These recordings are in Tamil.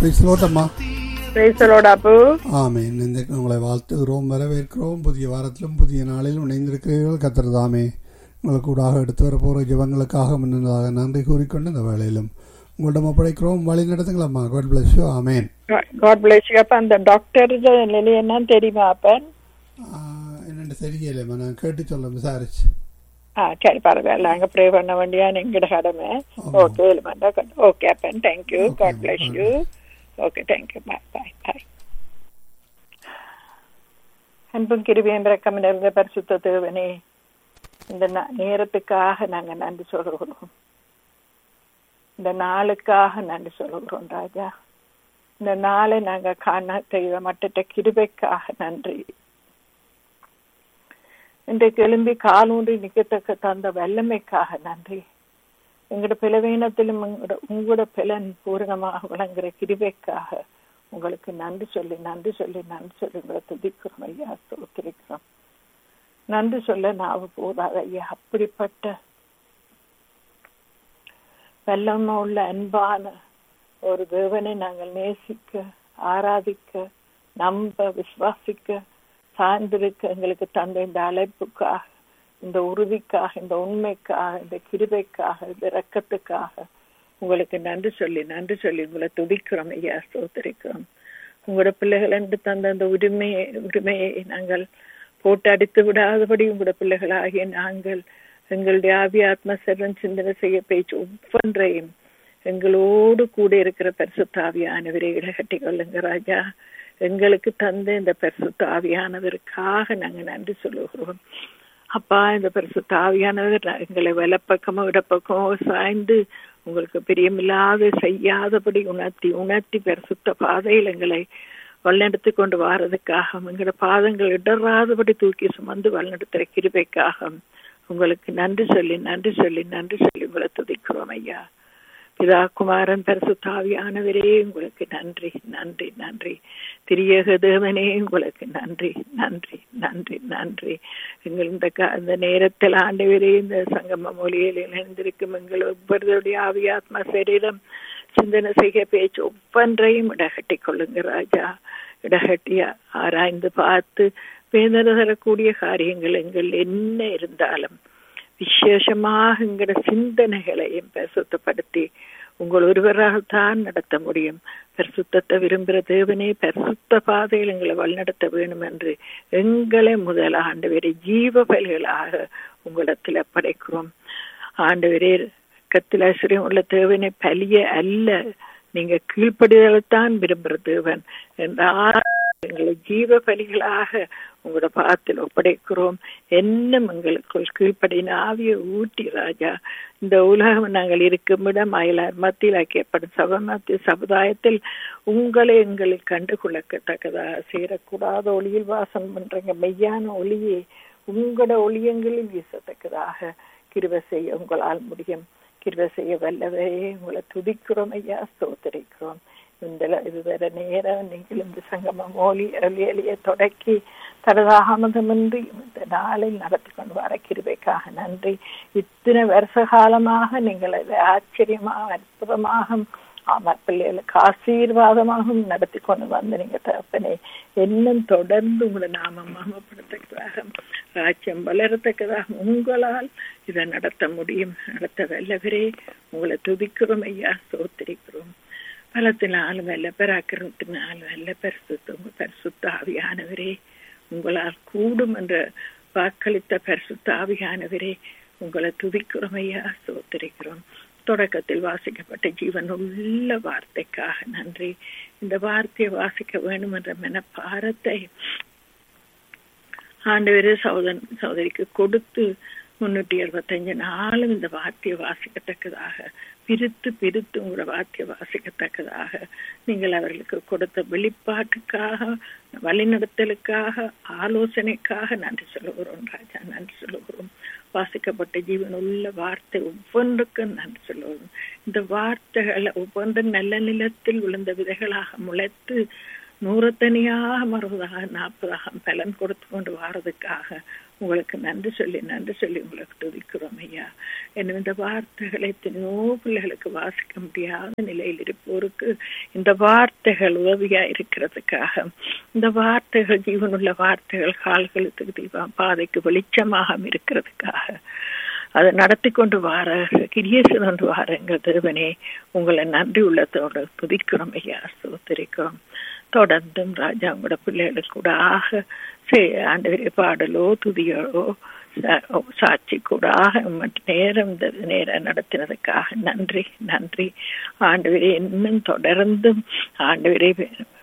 பிரிஸ்லோட்டம்மா பிரைசலோட அப்பு ஆமேன் இந்த உங்களை வாழ்த்துகிறோம் வரவேற்கிறோம் புதிய வாரத்திலும் புதிய நாளிலும் இணைந்திருக்கிறீர்கள் கத்திரதாமே உங்களுக்கு கூடாக எடுத்து வர போகிற ஜபங்களுக்காக முன்னதாக நன்றி கூறிக்கொண்டு இந்த வேளையிலும் உங்களிடம் ஒப்படைக்கிறோம் வழி நடத்துங்களம்மா God bless you amen God bless you அப்ப அந்த டாக்டர் நிலை என்னன்னு தெரியுமா அப்பன் என்னென்னு தெரியலைம்மா நான் கேட்டு சொல்ல விசாரிச்சு ஆ சரி பரவாயில்ல அங்க ப்ரே பண்ண வேண்டியா எங்கட கடமை ஓகே ஓகே அப்பன் thank you God bless you okay thank you bye bye bye அன்பும் கிருபியும் ரக்கம் நிறைந்த பரிசுத்த தேவனே இந்த ந- நேரத்துக்காக நாங்க நன்றி சொல்கிறோம் இந்த நாளுக்காக நன்றி சொல்கிறோம் ராஜா இந்த நாளை நாங்க காண செய்த மற்ற கிருபைக்காக நன்றி இன்றைக்கு எழும்பி காலூன்றி நிற்கத்தக்க தந்த வல்லமைக்காக நன்றி எங்களோட பிளவீனத்திலும் உங்களோட உங்களோட பிளன் பூரணமாக விளங்குற கிருபைக்காக உங்களுக்கு நன்றி சொல்லி நன்றி சொல்லி நன்றி சொல்லி உங்களை துதிக்கிறோம் ஐயா ஸ்தோத்திரிக்கிறோம் நன்றி சொல்ல நாவு போதாது ஐயா அப்படிப்பட்ட வெள்ளமா உள்ள அன்பான ஒரு தேவனை நாங்கள் நேசிக்க ஆராதிக்க நம்ப விசுவாசிக்க சார்ந்திருக்க எங்களுக்கு தந்த இந்த அழைப்புக்காக இந்த உறுதிக்காக இந்த உண்மைக்காக இந்த கிருபைக்காக இந்த இரக்கத்துக்காக உங்களுக்கு நன்றி சொல்லி நன்றி சொல்லி உங்களை துதிக்கிறோம் ஐயா ஸ்தோத்திரிக்கிறோம் உங்களோட பிள்ளைகள் என்று தந்த அந்த உரிமையை உரிமையை நாங்கள் போட்டு அடித்து விடாதபடி உங்களோட பிள்ளைகளாகிய நாங்கள் எங்களுடைய ஆவி ஆத்ம சர்வன் சிந்தனை செய்ய பேச்சு ஒவ்வொன்றையும் எங்களோடு கூட இருக்கிற பரிசுத்த ஆவியானவரை இடகட்டி கொள்ளுங்க ராஜா எங்களுக்கு தந்த இந்த பரிசுத்த ஆவியானவருக்காக நாங்கள் நன்றி சொல்லுகிறோம் அப்பா இந்த பரிசுத்த ஆவியானவர் எங்களை வலப்பக்கமோ இடப்பக்கமோ சாய்ந்து உங்களுக்கு பிரியமில்லாத செய்யாதபடி உணர்த்தி உணர்த்தி பரிசுத்த பாதையில் எங்களை வழிநடத்தி கொண்டு வாரதுக்காக எங்களோட பாதங்கள் இடராதபடி தூக்கி சுமந்து வழிநடத்துகிற கிருபைக்காக உங்களுக்கு நன்றி சொல்லி நன்றி சொல்லி நன்றி சொல்லி உங்களை துதிக்கிறோம் ஐயா பிதா குமாரன் பரிசுத்தாவியானவரே உங்களுக்கு நன்றி நன்றி நன்றி திரியக தேவனே உங்களுக்கு நன்றி நன்றி நன்றி நன்றி எங்கள் இந்த க- இந்த நேரத்தில் ஆண்டவரே இந்த சங்கம மொழியில் இணைந்திருக்கும் எங்கள் ஒவ்வொருடைய ஆவியாத்மா சரீரம் சிந்தனை செய்ய பேச்சு ஒவ்வொன்றையும் இடகட்டி கொள்ளுங்க ராஜா இடகட்டி ஆராய்ந்து பார்த்து வேதனை தரக்கூடிய காரியங்கள் எங்கள் என்ன இருந்தாலும் விசேஷமாக எங்களோட சிந்தனைகளையும் பரிசுத்தப்படுத்தி உங்கள் ஒருவராகத்தான் நடத்த முடியும் பரிசுத்தத்தை விரும்புகிற தேவனே பரிசுத்த பாதையில் எங்களை வழிநடத்த வேண்டும் என்று எங்களை முதல் ஆண்டவரை ஜீவ பலிகளாக உங்களிடத்தில் படைக்கிறோம் ஆண்டவரே கத்தில் ஆசிரியம் உள்ள தேவனை பலிய அல்ல நீங்க கீழ்ப்படிதலைத்தான் விரும்புகிற தேவன் என்றால் எங்களை ஜீவ பலிகளாக உங்களோட பாதத்தில் ஒப்படைக்கிறோம் என்னும் எங்களுக்குள் கீழ்ப்படின ஆவிய ஊட்டி ராஜா இந்த உலகம் நாங்கள் இருக்கும் இடம் அயலார் மத்தியில் ஐக்கியப்படும் சபமத்திய சமுதாயத்தில் உங்களை எங்களை கண்டுகொள்ளத்தக்கதாக சேரக்கூடாத ஒளியில் வாசம் பண்றீங்க மெய்யான ஒளியை உங்களோட ஒளியங்களில் வீசத்தக்கதாக கிருபை செய்ய உங்களால் முடியும் கிருபை செய்ய வல்லவே உங்களை துதிக்கிறோம் ஐயா ஸ்தோத்திரிக்கிறோம் இந்த இதுவரை நேரம் நீங்கள் இந்த சங்கம மோலி எளிய தொடக்கி தடதாமதமின்றி இந்த நாளில் நடத்தி கொண்டு வர கிருபைக்காக நன்றி இத்தனை வருஷ காலமாக நீங்கள் அதை ஆச்சரியமாக அற்புதமாக ஆமா பிள்ளைகளுக்கு ஆசீர்வாதமாகவும் நடத்தி கொண்டு வந்து நீங்க தகப்பனே இன்னும் தொடர்ந்து உங்களை நாம மகமப்படுத்தக்கதாக ராஜ்யம் வளரத்தக்கதாக உங்களால் இதை நடத்த முடியும் நடத்த வல்லவரே உங்களை துதிக்கிறோம் ஐயா சோத்திரிக்கிறோம் பலத்தினாலும் அல்ல பராக்கிரமத்தினாலும் அல்ல பரிசுத்த உங்க பரிசுத்த ஆவியானவரே உங்களால் கூடும் என்ற வாக்களித்த பரிசுத்த ஆவியானவரே உங்களை துதிக்கிறோம் ஐயா சோத்திரிக்கிறோம் தொடக்கத்தில் வாசிக்கப்பட்ட ஜீவன் உள்ள வார்த்தைக்காக நன்றி இந்த வார்த்தையை வாசிக்க வேண்டும் என்ற மனப்பாரத்தை ஆண்டவரே சகோதரன் சகோதரிக்கு கொடுத்து முன்னூற்றி அறுபத்தஞ்சு நாளும் இந்த வார்த்தையை வாசிக்கத்தக்கதாக பிரித்து பிரித்து உங்களோட வார்த்தையை வாசிக்கத்தக்கதாக நீங்கள் அவர்களுக்கு கொடுத்த வெளிப்பாட்டுக்காக வழிநடத்தலுக்காக ஆலோசனைக்காக நன்றி சொல்லுகிறோம் ராஜா நன்றி சொல்லுகிறோம் வாசிக்கப்பட்ட ஜீவன் உள்ள வார்த்தை ஒவ்வொன்றுக்கும் நன்றி சொல்லுவோம் இந்த வார்த்தைகள் ஒவ்வொன்றும் நல்ல நிலத்தில் விழுந்த விதைகளாக முளைத்து நூறத்தனியாக மறுபதாக நாற்பதாக பலன் கொடுத்து கொண்டு வாரதுக்காக உங்களுக்கு நன்றி சொல்லி நன்றி சொல்லி உங்களுக்கு துதிக்கிறோம் ஐயா என்ன இந்த வார்த்தைகளை எத்தனையோ பிள்ளைகளுக்கு வாசிக்க முடியாத நிலையில் இருப்போருக்கு இந்த வார்த்தைகள் உதவியா இருக்கிறதுக்காக இந்த வார்த்தைகள் ஜீவனுள்ள வார்த்தைகள் கால்களுக்கு தீபம் பாதைக்கு வெளிச்சமாக இருக்கிறதுக்காக அதை நடத்தி கொண்டு வார கிரியேசன் கொண்டு வார எங்கள் தேவனே உங்களை நன்றி உள்ளத்தோடு துதிக்கிறோம் ஐயா சோத்தரிக்கிறோம் தொடர்ந்தும் ராஜா உங்களோட பிள்ளைகளுக்கு கூட ஆக ஆண்டு பாடலோ துதியோ சாட்சி கூட ஆக நேரம் இந்த நேரம் நடத்தினதுக்காக நன்றி நன்றி ஆண்டு இன்னும் தொடர்ந்தும் ஆண்டு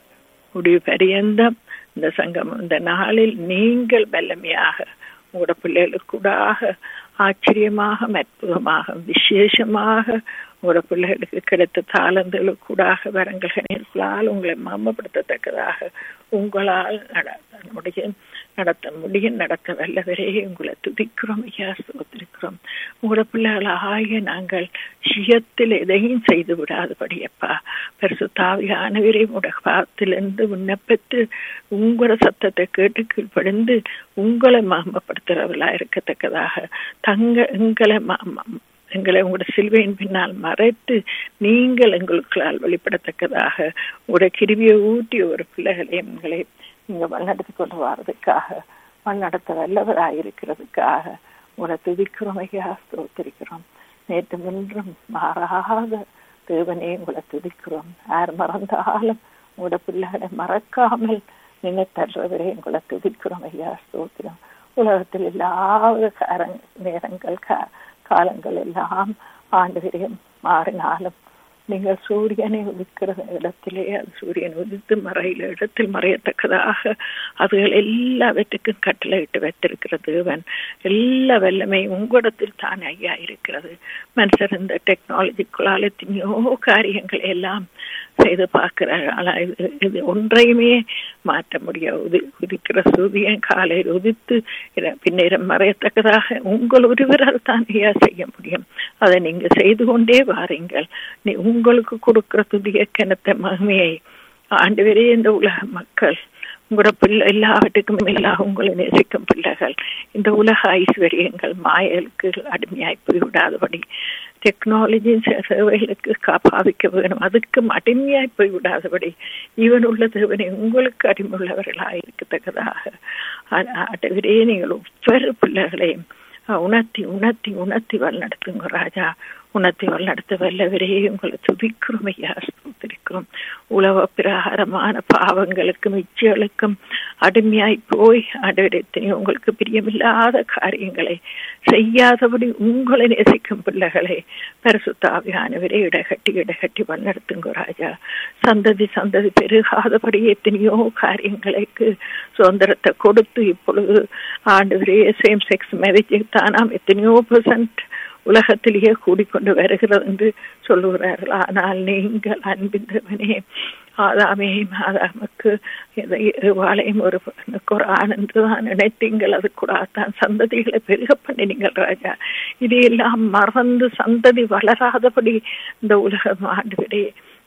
முடிவு பரியந்தம் இந்த சங்கம் இந்த நாளில் நீங்கள் வல்லமையாக உங்களோட பிள்ளைகளுக்கு கூடாக ஆச்சரியமாக அற்புதமாக விசேஷமாக உங்களோட பிள்ளைகளுக்கு கிடைத்த தாளந்துகளுக்கு கூடாக வரங்களால் உங்களை மமப்படுத்தத்தக்கதாக உங்களால் நம்முடைய நடத்த முடியும் நடத்த வல்லவரே உங்களை துதிக்கிறோம் ஐயா சோத்திருக்கிறோம் உங்களோட பிள்ளைகளாகிய நாங்கள் சுயத்தில் எதையும் செய்து விடாதபடியப்பா பரிசுத்தாவியானவரே உங்களோட பாவத்திலிருந்து விண்ணப்பித்து உங்களோட சத்தத்தை கேட்டு கீழ்ப்படிந்து உங்களை மகமப்படுத்துறவர்களா இருக்கத்தக்கதாக தங்க எங்களை எங்களை உங்களோட சிலுவையின் பின்னால் மறைத்து நீங்கள் எங்களுக்களால் வெளிப்படத்தக்கதாக உங்களோட கிருவியை ஊட்டி ஒரு பிள்ளைகளை எங்களை நீங்க வழிநடத்தி கொண்டு வர்றதுக்காக வழிநடத்த வல்லவராயிருக்கிறதுக்காக உங்களை துதிக்கிறோம் ஐயா ஸ்தோத்திரிக்கிறோம் நேற்று முன்றும் மாறாத தேவனே உங்களை துதிக்கிறோம் யார் மறந்தாலும் உங்களோட பிள்ளைகளை மறக்காமல் நினைத்தர்றவரே உங்களை துதிக்கிறோம் ஐயா ஸ்தோத்திரம் உலகத்தில் இல்லாத நேரங்கள் காலங்கள் எல்லாம் ஆண்டு மாறினாலும் நீங்கள் சூரியனை உதிக்கிற இடத்திலே அது சூரியன் உதித்து மறையில இடத்தில் மறையத்தக்கதாக அதுகள் எல்லாவற்றுக்கும் கட்டளையிட்டு வைத்திருக்கிற தேவன் எல்லா வல்லமை உங்களிடத்தில் தான் ஐயா இருக்கிறது மனுஷர் இந்த டெக்னாலஜிக்குள்ளால் எத்தனையோ காரியங்களை எல்லாம் செய்து பார்க்கிறார் ஆனால் இது இது ஒன்றையுமே மாற்ற முடியாது உதி உதிக்கிற சூரியன் காலையில் உதித்து பின்னேறம் மறையத்தக்கதாக உங்கள் ஒருவரால் தான் ஐயா செய்ய முடியும் அதை நீங்க செய்து கொண்டே வாருங்கள் நீ உங்களுக்கு கொடுக்கிற துதிய கிணத்த மகிமையை ஆண்டு வரை இந்த உலக மக்கள் உங்களோட பிள்ளை எல்லாவற்றுக்கும் எல்லா உங்களை நேசிக்கும் பிள்ளைகள் இந்த உலக ஐஸ்வர்யங்கள் மாயலுக்கு அடிமையாய் போய்விடாதபடி டெக்னாலஜி சேவைகளுக்கு காப்பாவிக்க வேணும் அதுக்கும் அடிமையாய் போய் விடாதபடி இவன் உள்ள தேவனை உங்களுக்கு அடிமையுள்ளவர்களாக இருக்கத்தக்கதாக ஆண்டவரே நீங்கள் ஒவ்வொரு பிள்ளைகளையும் உணர்த்தி உணர்த்தி உணர்த்தி வழிநடத்துங்க ராஜா உணர்த்தி வழிநடத்த வல்லவரே உங்களை துதிக்கிறோம் ஐயா ஸ்தோத்திரிக்கிறோம் உலக பிரகாரமான பாவங்களுக்கும் இச்சைகளுக்கும் அடிமையாய் போய் ஆண்டவரத்தினே உங்களுக்கு பிரியமில்லாத காரியங்களை செய்யாதபடி உங்களை நேசிக்கும் பிள்ளைகளை பரிசுத்தாவியானவரே இடகட்டி இடகட்டி வழிநடத்துங்க ராஜா சந்ததி சந்ததி பெருகாதபடி எத்தனையோ காரியங்களுக்கு சுதந்திரத்தை கொடுத்து இப்பொழுது ஆண்டு சேம் செக்ஸ் மேரேஜ் தானாம் எத்தனையோ பெர்சன்ட் உலகத்திலேயே கூடிக்கொண்டு வருகிறது என்று சொல்லுகிறார்கள் ஆனால் நீங்கள் அன்பிந்தவனே ஆதாமே ஆதாமுக்கு வாழையும் ஒரு ஒரு ஆனந்து தான் நினைத்தீங்கள் அது கூட தான் சந்ததிகளை பெருக பண்ணினீங்கள் ராஜா இதையெல்லாம் மறந்து சந்ததி வளராதபடி இந்த உலகம் ஆண்டுவிடே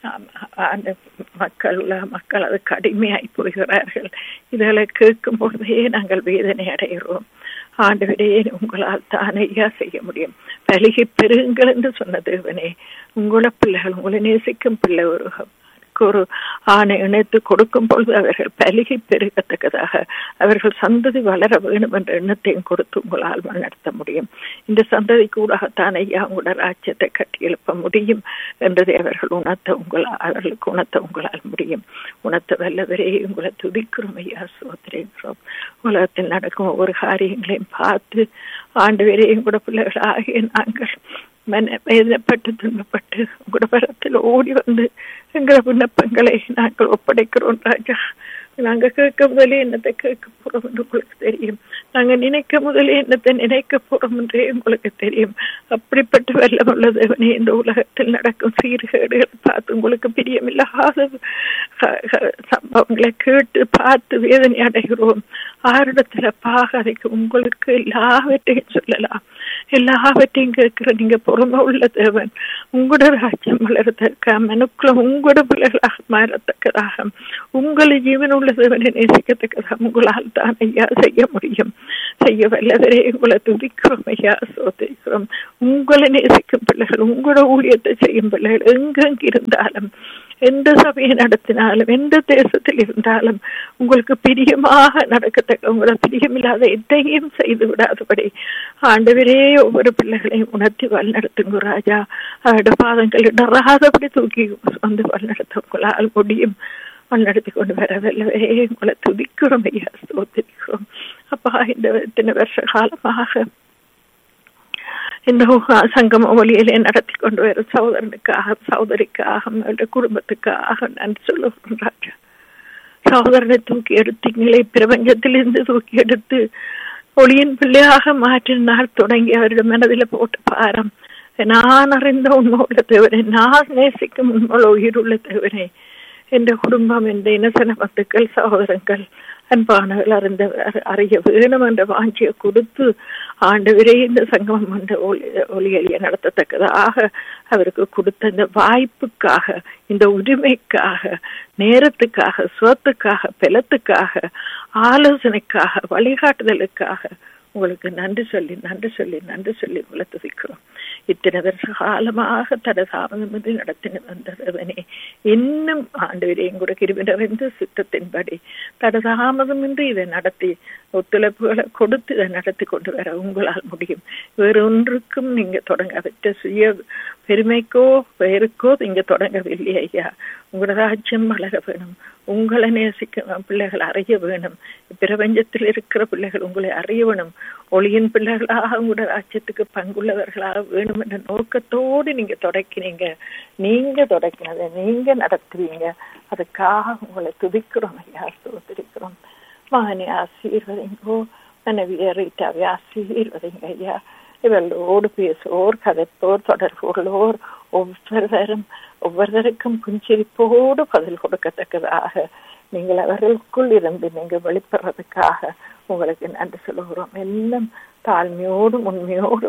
அந்த மக்கள் உலக மக்கள் அதுக்கு அடிமையாய் போகிறார்கள் இதுகளை கேட்கும் பொழுதே நாங்கள் வேதனை அடைகிறோம் ஆண்டவரே உங்களால் தானையா செய்ய முடியும் பலிகை பெருங்கள் என்று சொன்ன தேவனே உங்கள பிள்ளைகள் உங்களை நேசிக்கும் பிள்ளை ஒரு ஒரு ஆணை இணைத்து கொடுக்கும் பொழுது அவர்கள் பலிகை பெருகத்தக்கதாக அவர்கள் சந்ததி வளர வேண்டும் என்ற எண்ணத்தையும் கொடுத்து உங்களால் நடத்த முடியும் இந்த சந்ததி கூடத்தான் ஐயா உங்களோட ராஜ்யத்தை கட்டி எழுப்ப முடியும் என்றதை அவர்கள் உணர்த்த உங்களால் அவர்களுக்கு உணர்த்த உங்களால் முடியும் உணர்த்த வல்லவரே உங்களை துதிக்கிறோம் ஐயா சோதரிக்கிறோம் உலகத்தில் நடக்கும் ஒவ்வொரு காரியங்களையும் பார்த்து ஆண்டு வரையும் கூட பிள்ளைகள் ஆகிய நாங்கள் மன வேதனைப்பட்டு துன்பப்பட்டு உங்களோட பரத்தில் ஓடி வந்து எங்களை விண்ணப்பங்களை நாங்கள் ஒப்படைக்கிறோம் ராஜா நாங்க கேட்க முதலே என்னத்தை கேட்க போறோம் என்று உங்களுக்கு தெரியும் நாங்க நினைக்க முதலே என்னத்தை நினைக்க போறோம் என்றே உங்களுக்கு தெரியும் அப்படிப்பட்ட வெள்ளம் உள்ள தேவனே இந்த உலகத்தில் நடக்கும் சீர்கேடுகளை பார்த்து உங்களுக்கு பிரியமில்லாத சம்பவங்களை கேட்டு பார்த்து வேதனை அடைகிறோம் ஆரிடத்துல பாகாதைக்கு உங்களுக்கு எல்லாவற்றையும் சொல்லலாம் எல்லாவற்றையும் கேட்கிற நீங்க பொறுமை உள்ள தேவன் உங்களோட ராஜ்யம் வளர்த்தக்க மனுக்குள்ள உங்களோட பிள்ளைகளாக மாறத்தக்கதாக உங்களை ஜீவன் உள்ள தேவனை நேசிக்கத்தக்கதாக உங்களால் தான் ஐயா செய்ய முடியும் செய்ய வல்லவரே உங்களை துதிக்கிறோம் ஐயா சோதிக்கிறோம் உங்களை நேசிக்கும் பிள்ளைகள் உங்களோட ஊழியத்தை செய்யும் பிள்ளைகள் எங்கெங்க இருந்தாலும் எந்த சபையை நடத்தினாலும் எந்த தேசத்தில் இருந்தாலும் உங்களுக்கு பிரியமாக நடக்கத்தக்க உங்களை பிரியமில்லாத எதையும் செய்து விடாதபடி ஆண்டவரே ஒவ்வொரு பிள்ளைகளையும் உணர்த்தி வழிநடத்துங்க ராஜா அவருடைய பாதங்கள் இடராதபடி தூக்கி வந்து வழிநடத்த உங்களால் முடியும் வழிநடத்தி கொண்டு வர வல்லவே உங்களை துதிக்கிறோம் ஐயா ஸ்தோத்திரிக்கிறோம் அப்பா இந்த இத்தனை வருஷ காலமாக இந்த சங்கம ஒலியிலே நடத்தி கொண்டு வரும் சகோதரனுக்காக சகோதரிக்காக அவருடைய குடும்பத்துக்காக நன்றி சொல்லுகிறோம் ராஜா சகோதரனை தூக்கி எடுத்தீங்களே பிரபஞ்சத்திலிருந்து தூக்கி எடுத்து ஒளியின் பிள்ளையாக மாற்றின நாள் தொடங்கி அவருடைய மனதில் போட்ட பாரம் நான் அறிந்த உண்மையுள்ள தேவனே நான் நேசிக்கும் உண்மையுள்ள உயிருள்ள தேவனே என்ற குடும்பம் என்ற இனசன மக்கள் சகோதரங்கள் அன்பானவர்கள் அறிந்த அறிய வேணும் என்ற வாஞ்சியை கொடுத்து ஆண்டவரே இந்த சங்கமம் என்ற ஒளி ஒளியலிய நடத்தத்தக்கதாக அவருக்கு கொடுத்த இந்த வாய்ப்புக்காக இந்த உரிமைக்காக நேரத்துக்காக சுவத்துக்காக பலத்துக்காக ஆலோசனைக்காக வழிகாட்டுதலுக்காக உங்களுக்கு நன்றி சொல்லி நன்றி சொல்லி நன்றி சொல்லி உங்களை துதிக்கிறோம் இத்தனை வருஷ காலமாக தடசாமதமின்றி நடத்தின வந்தவனே இன்னும் ஆண்டவரையும் கூட கிருவிடறிந்து சித்தத்தின்படி தடசாமதமின்றி இதை நடத்தி ஒத்துழைப்புகளை கொடுத்து இதை நடத்தி கொண்டு வர உங்களால் முடியும் வேறொன்றுக்கும் நீங்க தொடங்கவிட்ட சுய பெருமைக்கோ பெயருக்கோ நீங்க தொடங்கவில்லை ஐயா உங்களோட ராஜ்யம் வளர வேணும் உங்களை நேசிக்க பிள்ளைகள் அறிய வேணும் பிரபஞ்சத்தில் இருக்கிற பிள்ளைகள் உங்களை அறிய வேணும் ஒளியின் பிள்ளைகளாக உங்களோட ராஜ்யத்துக்கு பங்குள்ளவர்களாக வேணும் என்ற நோக்கத்தோடு நீங்க தொடக்கினீங்க நீங்க தொடக்கினதை நீங்க நடத்துவீங்க அதுக்காக உங்களை துதிக்கிறோம் ஐயா ஸ்தோத்திரிக்கிறோம் மகனை ஆசீர்வதிங்கோ மனைவியை ரீட்டாவை ஆசீர்வதிங்க ஐயா இவர்களோடு பேசுவோர் கதைப்போர் தொடர்பு கொள்வோர் ஒவ்வொருவரும் ஒவ்வொருவருக்கும் புஞ்சிரிப்போடு பதில் கொடுக்கத்தக்கதாக நீங்கள் அவர்களுக்குள் இருந்து நீங்கள் வெளிப்படுறதுக்காக உங்களுக்கு நன்றி சொல்லுகிறோம் எல்லாம் தாழ்மையோடும் உண்மையோடு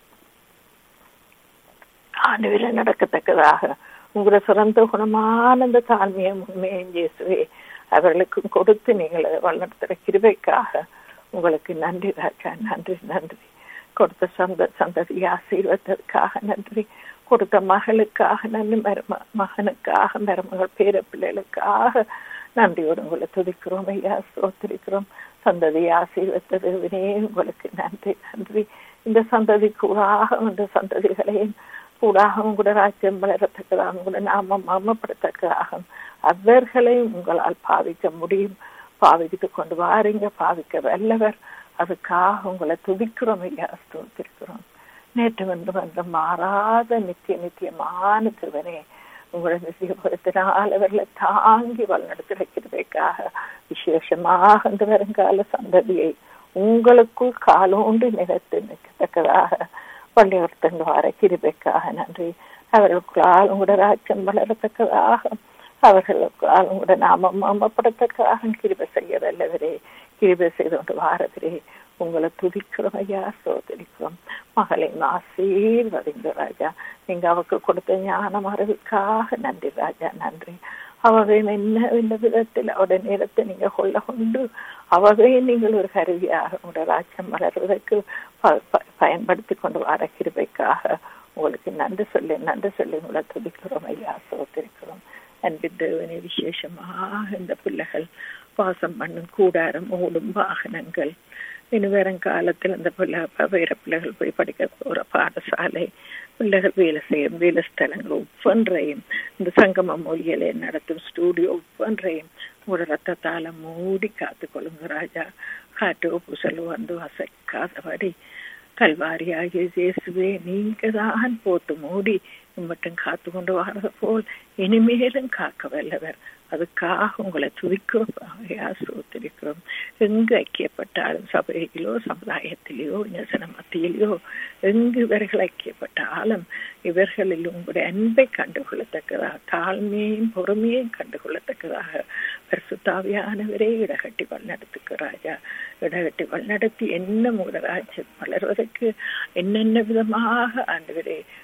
ஆண்டுவில நடக்கத்தக்கதாக உங்களோட சிறந்த குணமான அந்த தாழ்மையும் உண்மையும் இயேசுவே அவர்களுக்கும் கொடுத்து நீங்கள் வழிநடத்துகிற கிருபைக்காக உங்களுக்கு நன்றி ராஜா நன்றி நன்றி கொடுத்த சந்த சந்ததியை ஆசீர்வதற்காக நன்றி கொடுத்த மகளுக்காக நன்றி மரும மகனுக்காக மருமகள் பேர பிள்ளைகளுக்காக நன்றியோடு உங்களை துதிக்கிறோம் ஐயா சோத்திரிக்கிறோம் சந்ததியை ஆசீர்வத்தது வினே உங்களுக்கு நன்றி நன்றி இந்த சந்ததி கூடாக இந்த சந்ததிகளையும் கூடாக உங்களோட ராஜ்யம் வளரத்தக்கதாக உங்களோட நாமம் மர்மப்படத்தக்கதாக அவர்களையும் உங்களால் பாவிக்க முடியும் பாவித்து கொண்டு வாரீங்க பாவிக்க வல்லவர் அதுக்காக உங்களை துதிக்கிறோம் ஐயா ஸ்தோத்திருக்கிறோம் நேற்று வந்து வந்து மாறாத நித்திய நித்தியமான திருவனே உங்களை நிச்சயப்படுத்தினால் அவர்களை தாங்கி வழிநடத்தி வைக்கிறதுக்காக விசேஷமாக அந்த வருங்கால சந்ததியை உங்களுக்குள் காலோண்டு நிகழ்த்து நிற்கத்தக்கதாக வள்ளியொருத்தங்க வர கிருபைக்காக நன்றி அவர்களுக்குள்ளால் உங்களோட ராஜ்யம் வளரத்தக்கதாக அவர்களுக்கால் உங்களோட நாமம் மாமப்படத்தக்கதாக கிருபை செய்ய வல்லவரே கிருபை செய்து கொண்டு வாரவரே உங்களை துதிக்கிறோம் ஐயா சோதரிக்கிறோம் மகளை ஆசீர்வதிங்க ராஜா நீங்க அவருக்கு கொடுத்த ஞானம் அறிவுக்காக நன்றி ராஜா நன்றி அவவே என்ன இந்த விதத்தில் அவருடைய நேரத்தை நீங்க கொள்ள கொண்டு அவவே நீங்கள் ஒரு கருவியாக உங்களோட ராஜ்யம் வளர்வதற்கு பயன்படுத்தி கொண்டு வர கிருபைக்காக உங்களுக்கு நன்றி சொல்லி நன்றி சொல்லி உங்களை துதிக்கிறோம் ஐயா சோத்திருக்கிறோம் அன்பின் தேவனே விசேஷமாக இந்த பிள்ளைகள் வாசம் பண்ணும் கூடாரம் ஓடும் வாகனங்கள் இனி வருங்காலத்தில் அந்த பிள்ளை வேற பிள்ளைகள் போய் படிக்க போற பாடசாலை பிள்ளைகள் வேலை செய்யும் வேலை ஸ்தலங்கள் ஒவ்வொன்றையும் இந்த சங்கம மொழிகளை நடத்தும் ஸ்டூடியோ ஒவ்வொன்றையும் உங்களோட ரத்தத்தால மூடி காத்து கொள்ளுங்க ராஜா காற்றோ புசலோ வந்து அசைக்காதபடி கல்வாரியாகிய இயேசுவே நீங்க தான் போட்டு மூடி மட்டும் காத்து கொண்டு வர்றது போல் இனிமேலும் காக்க வல்லவர் அதுக்காக உங்களை துதிக்கிறோம் சோத்திருக்கிறோம் எங்கு ஐக்கியப்பட்டாலும் சபையிலோ சமுதாயத்திலேயோ ஞசன மத்தியிலேயோ எங்கு இவர்கள் ஐக்கியப்பட்டாலும் இவர்களில் உங்களுடைய அன்பை கண்டுகொள்ளத்தக்கதாக தாழ்மையும் பொறுமையும் கண்டுகொள்ளத்தக்கதாக பரிசுத்தாவியானவரே இடகட்டி வழிநடத்துக்கு ராஜா இடகட்டி வழிநடத்தி என்ன உங்களோட ராஜ்யம் வளர்வதற்கு என்னென்ன விதமாக ஆண்டவரே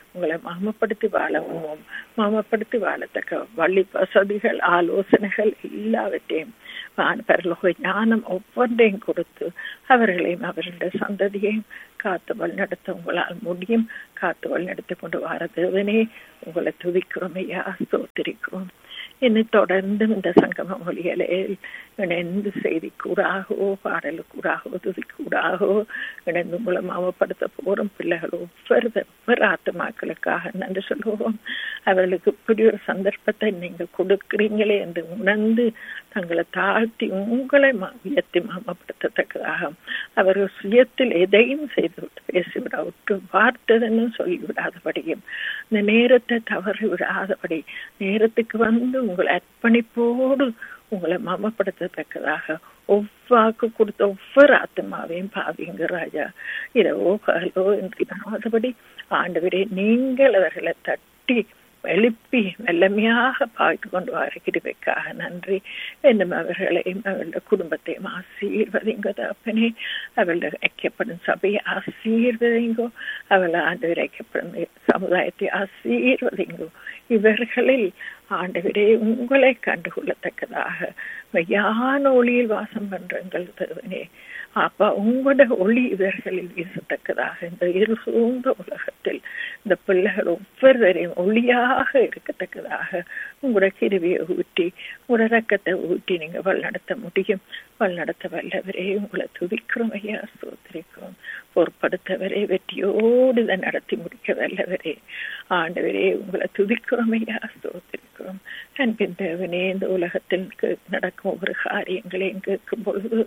உங்களை மாமப்படுத்தி வாழவும் மாமப்படுத்தி வாழத்தக்க வழி வசதிகள் ஆலோசனைகள் எல்லாவற்றையும் பரலோக ஞானம் ஒவ்வொன்றையும் கொடுத்து அவர்களையும் அவர்களுடைய சந்ததியையும் காத்து வழிநடத்த உங்களால் முடியும் காத்து வழிநடத்தி கொண்டு வர தேவனே உங்களை துதிக்கிறோம் ஐயா ஸ்தோத்திரிக்கிறோம் என்னை தொடர்ந்து இந்த சங்கம மொழிகளே இணைந்து செய்தி கூடாகவோ பாடலு கூடாகவோ துதி கூடாகவோ இணைந்து உங்களை மாமப்படுத்த போறோம் பிள்ளைகள் ஒவ்வொரு ஒவ்வொரு ஆத்துமாக்களுக்காக நன்றி சொல்லுவோம் அவர்களுக்கு இப்படி ஒரு சந்தர்ப்பத்தை நீங்க கொடுக்கிறீங்களே என்று உணர்ந்து தங்களை தாழ்த்தி உங்களை உயர்த்தி மாமப்படுத்தத்தக்கதாக அவர்கள் சுயத்தில் எதையும் செய்துவிட்டு பேசிவிட விட்டு வார்த்ததன்னு சொல்லிவிடாதபடியும் இந்த நேரத்தை தவறி விடாதபடி நேரத்துக்கு வந்து உங்களை அர்ப்பணிப்போடு உங்களை மமப்படுத்தத்தக்கதாக ஒவ்வாக்கு கொடுத்த ஒவ்வொரு ஆத்மாவையும் பாவிங்க ராஜா இரவோ பகலோ என்று இல்லாதபடி ஆண்டவரே நீங்கள் அவர்களை தட்டி எழுப்பி வல்லமையாக பாய்த்து கொண்டு வருகிறவைக்காக நன்றி என்னும் அவர்களையும் அவர்களுடைய குடும்பத்தையும் ஆசீர்வதிங்கோ தப்பனே அவளுடைய ஐக்கியப்படும் சபையை ஆசீர்வதிங்கோ அவளை ஆண்டு ஐக்கியப்படும் சமுதாயத்தை ஆசீர்வதிங்கோ இவர்களில் ஆண்டவரே உங்களை கண்டுகொள்ளத்தக்கதாக மெய்யான ஒளியில் வாசம் பண்றங்கள் தேவனே அப்பா உங்களோட ஒளி இவர்களில் வீசத்தக்கதாக இந்த இரு சூழ்ந்த உலகத்தில் இந்த பிள்ளைகள் ஒவ்வொருவரையும் ஒளியாக இருக்கத்தக்கதாக உங்களோட கிருவியை ஊட்டி உங்களோட ரக்கத்தை ஊட்டி நீங்க வழிநடத்த முடியும் வழிநடத்த வல்லவரே உங்களை துதிக்கிறோம் ஐயா சோத்திரிக்கிறோம் பொறுப்படுத்தவரே வெற்றியோடு இதை நடத்தி முடிக்க வல்லவரே ஆண்டவரே உங்களை துதிக்கிறோம் ஐயா சோத்திரிக்கிறோம் அன்பின் தேவனே இந்த உலகத்தில் நடக்கும் ஒவ்வொரு காரியங்களையும் கேட்கும் பொழுது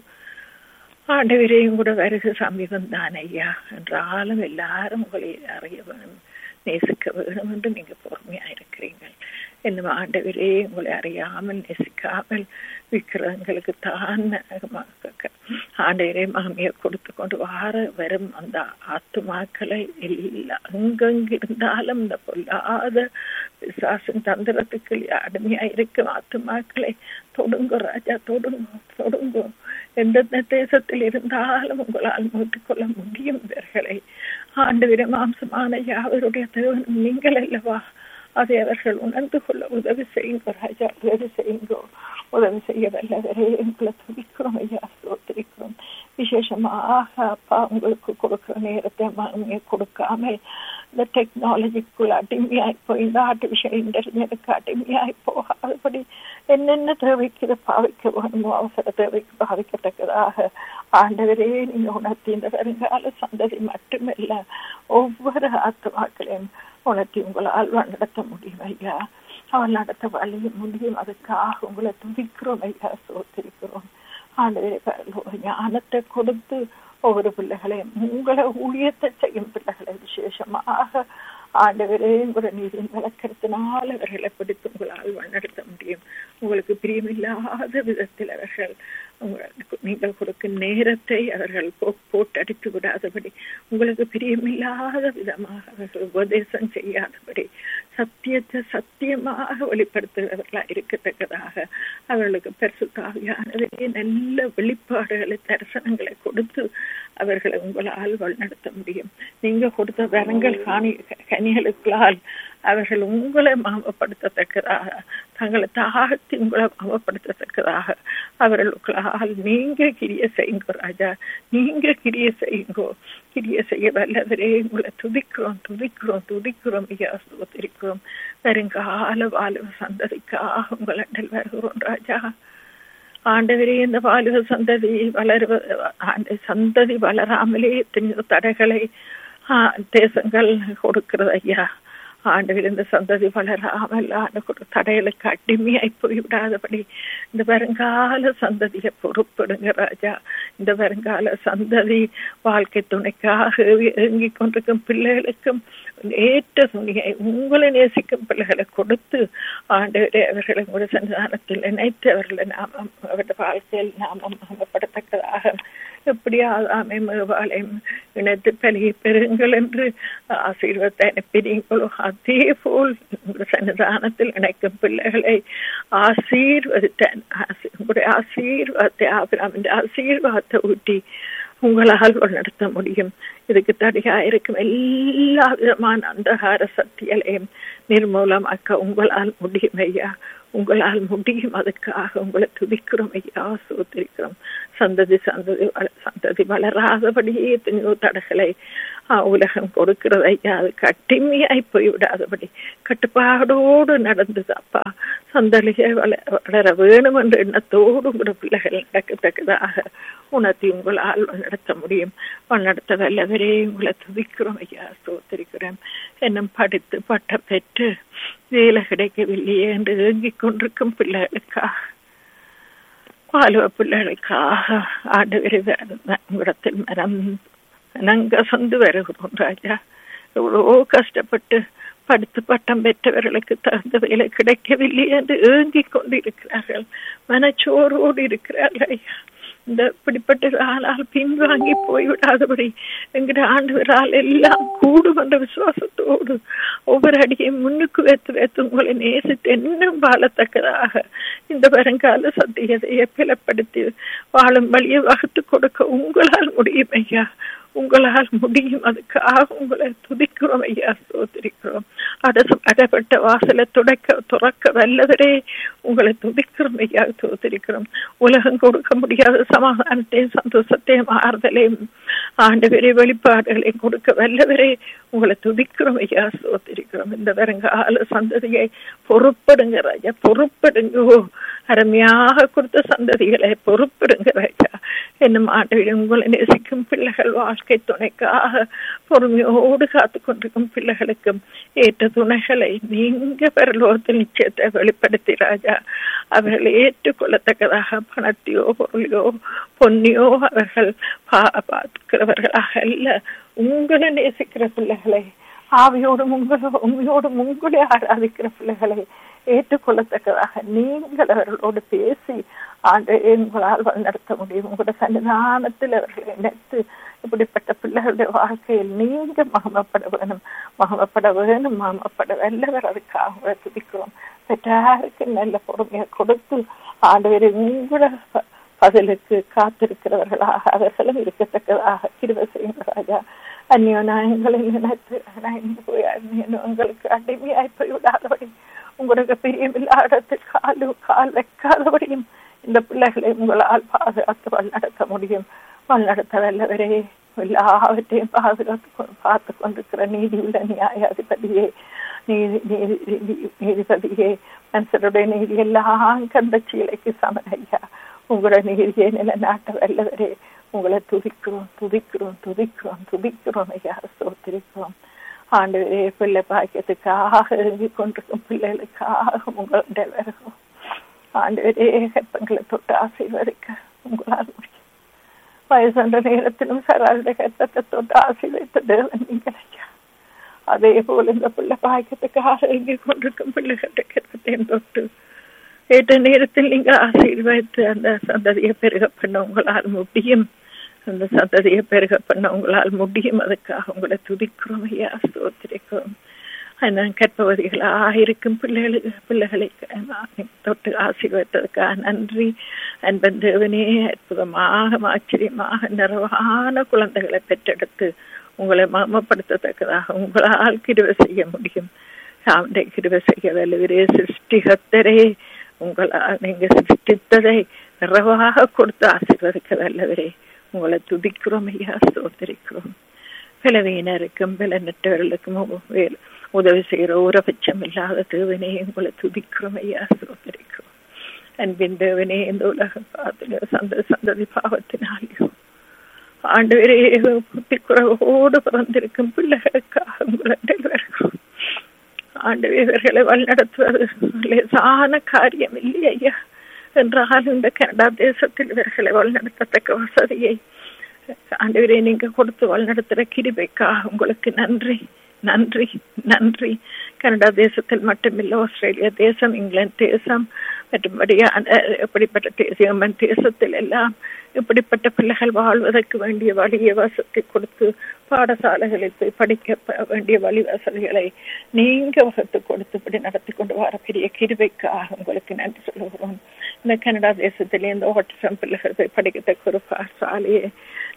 ஆண்டவரையும் கூட வருக சமீபம் தான் ஐயா என்றாலும் எல்லாரும் உங்களை அறிய வேணும் நேசிக்க வேணும் என்று நீங்க பொறுமையா இருக்கிறீர்கள் என்னும் ஆண்டவரே உங்களை அறியாமல் நேசிக்காமல் விக்கிரங்களுக்கு தான் ஆண்டவரே மாமியை கொடுத்து கொண்டு வார வரும் அந்த ஆத்துமாக்களை எல்லாம் அங்கங்கு இருந்தாலும் இந்த பொல்லாத விசுவாசம் தந்திரத்துக்கு அடிமையா இருக்கும் ஆத்துமாக்களை தொடுங்கோ ராஜா தொடுங்கோ தொடுங்கோ எந்தெந்த தேசத்தில் இருந்தாலும் உங்களால் மூட்டிக்கொள்ள முடியும் இவர்களை ஆண்டு மாம்சமான யாவருடைய தேவனும் நீங்கள் அல்லவா அதை அவர்கள் உணர்ந்து கொள்ள உதவி செய்யுங்க ராஜா உதவி செய்யுங்கோ உதவி செய்ய வல்லவரே உங்களை துதிக்கிறோம் ஐயா ஸ்தோத்திரிக்கிறோம் விசேஷமாக அப்பா உங்களுக்கு கொடுக்கிற நேரத்தை மகிமையை கொடுக்காம இந்த டெக்னாலஜிக்குள் அடிமையாய் போய் இந்த ஆர்டிபிஷியல் இன்டெலிஜென்ஸுக்கு அடிமையாய் போகாதபடி என்னென்ன தேவைக்கு பாவிக்க வேணுமோ அவசர தேவைக்கு பாவிக்கத்தக்கதாக ஆண்டவரே நீங்க உணர்த்தி இந்த வருங்கால சந்ததி மட்டுமல்ல ஒவ்வொரு ஆத்மாக்களையும் உணர்த்தி உங்களால் நடத்த முடியும் ஐயா அவள் நடத்த வழி முடியும் அதுக்காக உங்களை துதிக்கிறோம் ஐயா சோத்திருக்கிறோம் ஆண்டவரே ஞானத்தை கொடுத்து ஒவ்வொரு பிள்ளைகளையும் உங்களை ஊழியத்தை செய்யும் பிள்ளைகளை விசேஷமாக ஆண்டவரே உங்களோட நீதியின் விளக்கத்தினால் அவர்களை பிடித்து உங்களால் வழிநடத்த முடியும் உங்களுக்கு பிரியமில்லாத விதத்தில் அவர்கள் நீங்கள் கொடுக்கும் நேரத்தை அவர்கள் போட்டடித்து விடாதபடி உங்களுக்கு பிரியமில்லாத விதமாக அவர்கள் உபதேசம் செய்யாதபடி சத்தியத்தை சத்தியமாக வெளிப்படுத்துகிறவர்களா இருக்கத்தக்கதாக அவர்களுக்கு பெருசுத்தாவியானதே நல்ல வெளிப்பாடுகளை தரிசனங்களை கொடுத்து அவர்களை உங்களால் வழிநடத்த முடியும் நீங்க கொடுத்த வரங்கள் காணி கனிகளுக்களால் அவர்கள் உங்களை மாமப்படுத்தத்தக்கதாக தங்களை தாழ்த்தி உங்களை மாமப்படுத்தத்தக்கதாக அவர்களுக்களால் நீங்க கிரிய செய்யுங்கோ ராஜா நீங்க கிரிய செய்யுங்கோ கிரிய செய்ய வல்லவரே உங்களை துதிக்கிறோம் துதிக்கிறோம் துதிக்கிறோம் ஐயா சோத்திருக்கிறோம் வருங்கால வாழ்வு சந்ததிக்காக உங்கள் அண்டல் வருகிறோம் ராஜா ஆண்டவரே இந்த வாலிப சந்ததி வளர்வ ஆண்டு சந்ததி வளராமலே எத்தனையோ தடைகளை தேசங்கள் கொடுக்கிறது ஐயா ஆண்டவர் இந்த சந்ததி வளராமல் ஆண்டு தடைகளுக்கு அடிமையாய் போய்விடாதபடி இந்த வருங்கால சந்ததியை பொறுப்படுங்க ராஜா இந்த வருங்கால சந்ததி வாழ்க்கை துணைக்காக இயங்கிக் கொண்டிருக்கும் பிள்ளைகளுக்கும் ஏற்ற துணியை உங்களை நேசிக்கும் பிள்ளைகளை கொடுத்து ஆண்டவரே அவர்களை கூட சன்னிதானத்தில் நினைத்து அவர்களை நாமம் அவருடைய வாழ்க்கையில் நாமம் நாமப்படத்தக்கதாக எப்படியாதாமே மேவாளையும் இணைத்து பெருகி பெறுங்கள் என்று ஆசீர்வத்தை அனுப்பினீங்களோ அதே போல் உங்கள் சன்னிதானத்தில் இணைக்கும் பிள்ளைகளை ஆசீர்வதித்த உங்களுடைய ஆசீர்வாதத்தை ஆபிராமின் ஆசீர்வாதத்தை ஊட்டி உங்களால் நடத்த முடியும் இதுக்கு தடையா இருக்கும் எல்லா விதமான அந்தகார சக்திகளையும் நிர்மூலமாக்க உங்களால் முடியும் ஐயா உங்களால் முடியும் அதுக்காக உங்களை துதிக்கிறோம் ஐயா சோத்திருக்கிறோம் சந்ததி சந்ததி சந்ததி வளராதபடியே எத்தனையோ தடைகளை உலகம் கொடுக்கிறது ஐயா அது கட்டிமையாய் போய்விடாதபடி கட்டுப்பாடோடு நடந்தது அப்பா சந்தலியை வள வளர வேணும் என்ற எண்ணத்தோடு உங்களோட பிள்ளைகள் நடக்கத்தக்கதாக உணர்த்தி உங்களால் நடத்த முடியும் நடத்த வல்லவரே உங்களை துதிக்கிறோம் ஐயா சோத்திருக்கிறேன் என்னும் படித்து பட்டம் பெற்று வேலை கிடைக்கவில்லையே என்று ஏங்கிக் கொண்டிருக்கும் பிள்ளைகளுக்காக பாலுவ பிள்ளைகளுக்காக ஆண்டு விரைவில் மரம் நங்க சொந்து வருகிறோம் ராஜா எவ்வளோ கஷ்டப்பட்டு படித்து பட்டம் பெற்றவர்களுக்கு தகுந்த வேலை கிடைக்கவில்லை என்று ஏங்கிக் கொண்டிருக்கிறார்கள் மனச்சோரோடு இருக்கிறார்கள் ஐயா இந்த இப்படிப்பட்ட ஆனால் பின்வாங்கி போய்விடாதபடி எங்கிட்ட ஆண்டவரால் எல்லாம் கூடும் என்ற விசுவாசத்தோடு ஒவ்வொரு அடியும் முன்னுக்கு வைத்து வைத்து உங்களை நேசித்து இன்னும் வாழத்தக்கதாக இந்த வருங்கால சத்தியதையை பிளப்படுத்தி வாழும் வழியை வகுத்து கொடுக்க உங்களால் முடியும் ஐயா உங்களால் முடியும் அதுக்காக உங்களை துதிக்கிறோம் ஐயா சோதரிக்கிறோம் அரசு அடப்பட்ட வாசலை துடைக்க துறக்க வல்லவரே உங்களை துதிக்கிறோம் ஐயா சோதரிக்கிறோம் உலகம் கொடுக்க முடியாத சமாதானத்தையும் சந்தோஷத்தையும் ஆறுதலையும் ஆண்டவரே வெளிப்பாடுகளையும் கொடுக்க வல்லவரே உங்களை துதிக்கிறோம் ஐயா சோதரிக்கிறோம் இந்த வருங்கால சந்ததியை பொறுப்படுங்க ராஜா பொறுப்படுங்கோ அருமையாக கொடுத்த சந்ததிகளை பொறுப்படுங்க ராஜா என்னும் ஆண்டவரே உங்களை நேசிக்கும் பிள்ளைகள் வாழ்க்கை துணைக்காக பொறுமையோடு காத்து கொண்டிருக்கும் பிள்ளைகளுக்கும் ஏற்ற துணைகளை நீங்க பெறலோகத்தில் நிச்சயத்தை வெளிப்படுத்தி ராஜா அவர்கள் ஏற்றுக்கொள்ளத்தக்கதாக பணத்தையோ பொருளையோ பொன்னியோ அவர்கள் பார்க்கிறவர்களாக அல்ல உங்களை நேசிக்கிற பிள்ளைகளை ஆவியோடும் உங்களோ உண்மையோடும் உங்களே ஆராதிக்கிற பிள்ளைகளை ஏற்றுக்கொள்ளத்தக்கதாக நீங்கள் அவர்களோடு பேசி ஆண்டு உங்களால் நடத்த முடியும் உங்களோட சன்னிதானத்தில் அவர்களை நினைத்து இப்படிப்பட்ட பிள்ளைகளுடைய வாழ்க்கையில் நீங்க மகமப்பட வேணும் மகமப்பட வேணும் மகமப்பட வல்லவர் அதுக்காக உங்களை துதிக்கிறோம் பெற்றாருக்கு நல்ல பொறுமையை கொடுத்து ஆண்டு உங்களோட பதிலுக்கு காத்திருக்கிறவர்களாக அவர்களும் இருக்கத்தக்கதாக கிருவ செய்யுங்க ராஜா அந்நிய நாயங்களை நினைத்து போய் உங்களுக்கு அடிமையாய் போய் விடாதபடி உங்களுக்கு பிரியமில்லாத காலு கால் வைக்காதபடியும் இந்த பிள்ளைகளை உங்களால் பாதுகாத்து வழிநடத்த முடியும் வழிநடத்த வல்லவரே எல்லாவற்றையும் பாதுகாத்து பார்த்து கொண்டிருக்கிற நீதி உள்ள நியாயாதிபதியே நீதி நீதி நீதிபதியே மனுஷருடைய நீதி எல்லாம் கந்த சீலைக்கு சமனையா உங்களோட நீதியை நிலைநாட்ட வல்லவரே உங்களை துதிக்கிறோம் துதிக்கிறோம் துதிக்கிறோம் துதிக்கிறோம் ஐயா சோத்திருக்கிறோம் ஆண்டு பிள்ளை பாக்கியத்துக்காக இறங்கி கொண்டிருக்கும் பிள்ளைகளுக்காக உங்களுடைய வருகிறோம் ஆண்டு கற்பங்களை தொட்டு ஆசீர்வதிக்க உங்களால் முடியும் வயசுன்ற நேரத்திலும் சராளுடைய கற்பத்தை தொட்டு ஆசீர்வதித்த தேவன் நீங்கள் ஐயா அதே போல இந்த பிள்ளை பாக்கியத்துக்காக இறங்கி கொண்டிருக்கும் பிள்ளைகளுடைய கற்பத்தையும் தொட்டு ஏற்ற நேரத்தில் நீங்க ஆசீர்வதித்து அந்த சந்ததியை பெருக பண்ண உங்களால் முடியும் அந்த சந்ததியை பெருக பண்ண உங்களால் முடியும் அதுக்காக உங்களை துதிக்கிறோம் ஐயா ஸ்தோத்திரிக்கிறோம் நான் கற்பவதிகளாக இருக்கும் பிள்ளைகளுக்கு பிள்ளைகளை தொட்டு ஆசீர்வதித்ததுக்காக நன்றி அன்பன் தேவனே அற்புதமாக ஆச்சரியமாக நிறைவான குழந்தைகளை பெற்றெடுத்து உங்களை மமப்படுத்தத்தக்கதாக உங்களால் கிருவை செய்ய முடியும் சாண்டை கிருவை செய்ய வல்லவரே சிருஷ்டிகத்தரே உங்களால் நீங்க சிருஷ்டித்ததை நிறைவாக கொடுத்து ஆசீர்வதிக்க வல்லவரே உங்களை துதிக்கிறோம் ஐயா சோதரிக்கிறோம் பலவீனருக்கும் பலனற்றவர்களுக்கும் உதவி செய்கிற ஊரபட்சம் இல்லாத தேவனே உங்களை துதிக்கிறோம் ஐயா சோதரிக்கிறோம் அன்பின் தேவனே இந்த உலக பாத்துல சந்த சந்ததி பாவத்தினாலேயோ ஆண்டு புத்தி குறவோடு பிறந்திருக்கும் பிள்ளைகளுக்காக உங்களை வருகிறோம் ஆண்டு இவர்களை வழிநடத்துவது லேசான காரியம் இல்லை ஐயா என்றால் இந்த கனடா தேசத்தில் இவர்களை வழிநடத்தத்தக்க வசதியை ஆண்டவரே நீங்க கொடுத்து வழிநடத்துற கிருபைக்காக உங்களுக்கு நன்றி நன்றி நன்றி கனடா தேசத்தில் மட்டுமில்லை ஆஸ்திரேலியா தேசம் இங்கிலாந்து தேசம் மற்றும்படியா எப்படிப்பட்ட தேசியம்மன் தேசத்தில் எல்லாம் இப்படிப்பட்ட பிள்ளைகள் வாழ்வதற்கு வேண்டிய வழியை வசதி கொடுத்து பாடசாலைகளில் போய் படிக்க வேண்டிய வழி வசதிகளை நீங்க வகுத்து கொடுத்து இப்படி நடத்தி கொண்டு வர பெரிய கிருபைக்காக உங்களுக்கு நன்றி சொல்லுகிறோம் இந்த கனடா தேசத்திலே இந்த ஓட்டிசம் பிள்ளைகள் போய் படிக்கத்தக்க ஒரு பாடசாலையை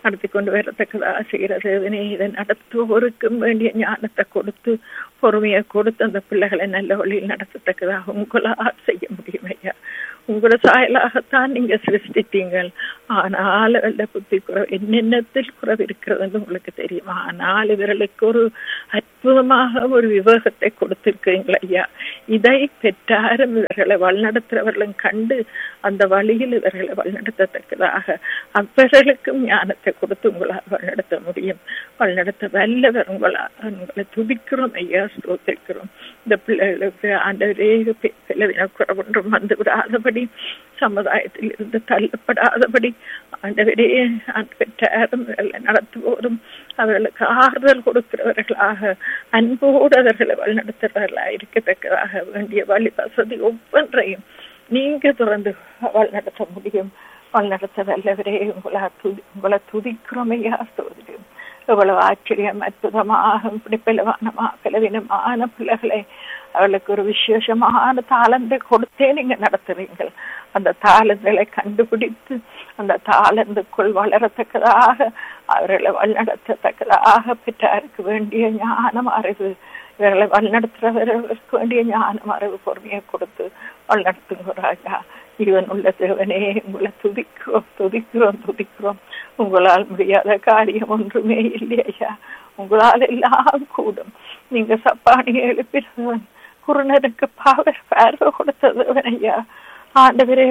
நடத்தி கொண்டு வரத்தக்கதாக செய்கிற தேவனே இதை நடத்துவோருக்கும் வேண்டிய ஞானத்தை கொடுத்து பொறுமையை கொடுத்து அந்த பிள்ளைகளை நல்ல வழியில் நடத்தத்தக்கதாக உங்களால் செய்ய முடியும் ஐயா உங்களோட சாயலாகத்தான் நீங்க சிருஷ்டித்தீங்கள் ஆனால் அல்ல புத்தி குறவு என்னென்னத்தில் குறவு இருக்கிறது உங்களுக்கு தெரியும் ஆனால் இவர்களுக்கு ஒரு அற்புதமாக ஒரு விவேகத்தை கொடுத்திருக்கீங்கள் ஐயா இதை பெற்றாரும் இவர்களை வழிநடத்துறவர்களும் கண்டு அந்த வழியில் இவர்களை வழிநடத்தத்தக்கதாக அவர்களுக்கும் ஞானத்தை கொடுத்து உங்களால் வழிநடத்த முடியும் வழிநடத்த வல்லவர் உங்களா உங்களை துதிக்கிறோம் ஐயா ஸ்தோத்திருக்கிறோம் இந்த பிள்ளைகளுக்கு ஆண்டவரே குறவொன்றும் வந்து விடாதபடி சமுதாயத்தில் இருந்து தள்ளப்படாதபடி ஆண்டவரே பெற்றாரும் நடத்துவோரும் அவர்களுக்கு ஆறுதல் கொடுக்கிறவர்களாக அன்போடு அவர்களை வழிநடத்துறவர்களாக இருக்கத்தக்கதாக வேண்டிய வழி வசதி ஒவ்வொன்றையும் நீங்க தொடர்ந்து வழிநடத்த முடியும் வழிநடத்த வல்லவரே உங்களா துதி உங்களை துதிக்கிறோமையா சோதரியும் எவ்வளவு ஆச்சரியம் அற்புதமாக இப்படி பிளவானமா பிளவினமான பிள்ளைகளை அவளுக்கு ஒரு விசேஷமான தாளந்தை கொடுத்தே நீங்க நடத்துறீங்கள் அந்த தாளங்களை கண்டுபிடித்து அந்த தாளந்துக்குள் வளரத்தக்கதாக அவர்களை வழிநடத்தத்தக்கதாக பெற்றாருக்கு வேண்டிய ஞானம் அறிவு இவர்களை வழிநடத்துறவர்களுக்கு வேண்டிய ஞானம் அறிவு பொறுமையை கொடுத்து வழிநடத்துங்க ராஜா இவன் உள்ள தேவனே உங்களை துதிக்கிறோம் துதிக்கிறோம் துதிக்கிறோம் உங்களால் முடியாத காரியம் ஒன்றுமே இல்லையா உங்களால் எல்லாம் கூடும் நீங்க சப்பானியை எழுப்பினவன் குருணருக்கு பாவர் பார்வை கொடுத்ததவன் ஐயா ஆண்டவரே